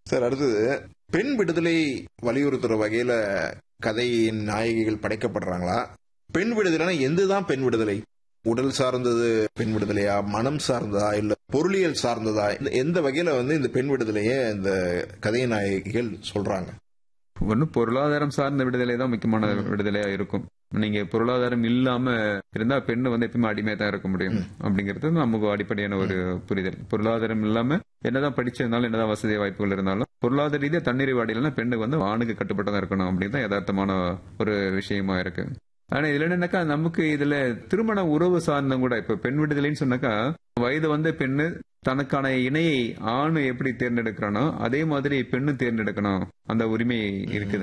sir அடுத்தது பெண் விடுதலை வலியுறுத்துற வகையில கதையின் நாயகிகள் படைக்கப்படுறாங்களா பெண் விடுதலைனா எந்துதான் பெண் விடுதலை உடல் சார்ந்தது பெண் விடுதலையா மனம் சார்ந்ததா இல்ல பொருளியல் சார்ந்ததா இந்த- எந்த வகையில வந்து இந்த பெண் விடுதலைய இந்த கதை நாயகிகள் சொல்றாங்க ஒண்ணு பொருளாதாரம் சார்ந்த விடுதலை தான் முக்கியமான விடுதலையா இருக்கும் நீங்க பொருளாதாரம் இல்லாம இருந்தா பெண்ணு வந்து எப்பவுமே அடிமையா தான் இருக்க முடியும் அப்படிங்கிறது நமக்கு அடிப்படையான ஒரு புரிதல் பொருளாதாரம் இல்லாம என்னதான் படிச்சிருந்தாலும் என்னதான் வசதி வாய்ப்புகள் இருந்தாலும் பொருளாதார ரீதியா தன்னிறைவு அடையலன்னா பெண்ணு வந்து ஆணுக்கு கட்டுப்பட்டு இருக்கணும் அப்படின்னு தான் யதார்த்தமான ஒரு விஷயமா இருக்கு ஆனா இதுல என்னன்னாக்கா நமக்கு இதுல திருமண உறவு சார்ந்த கூட இப்ப பெண் விடுதலைன்னு சொன்னாக்கா வயது வந்த பெண்ணு தனக்கான இணையை ஆண் எப்படி தேர்ந்தெடுக்கிறானோ அதே மாதிரி பெண்ணு தேர்ந்தெடுக்கணும் அந்த உரிமை இருக்குது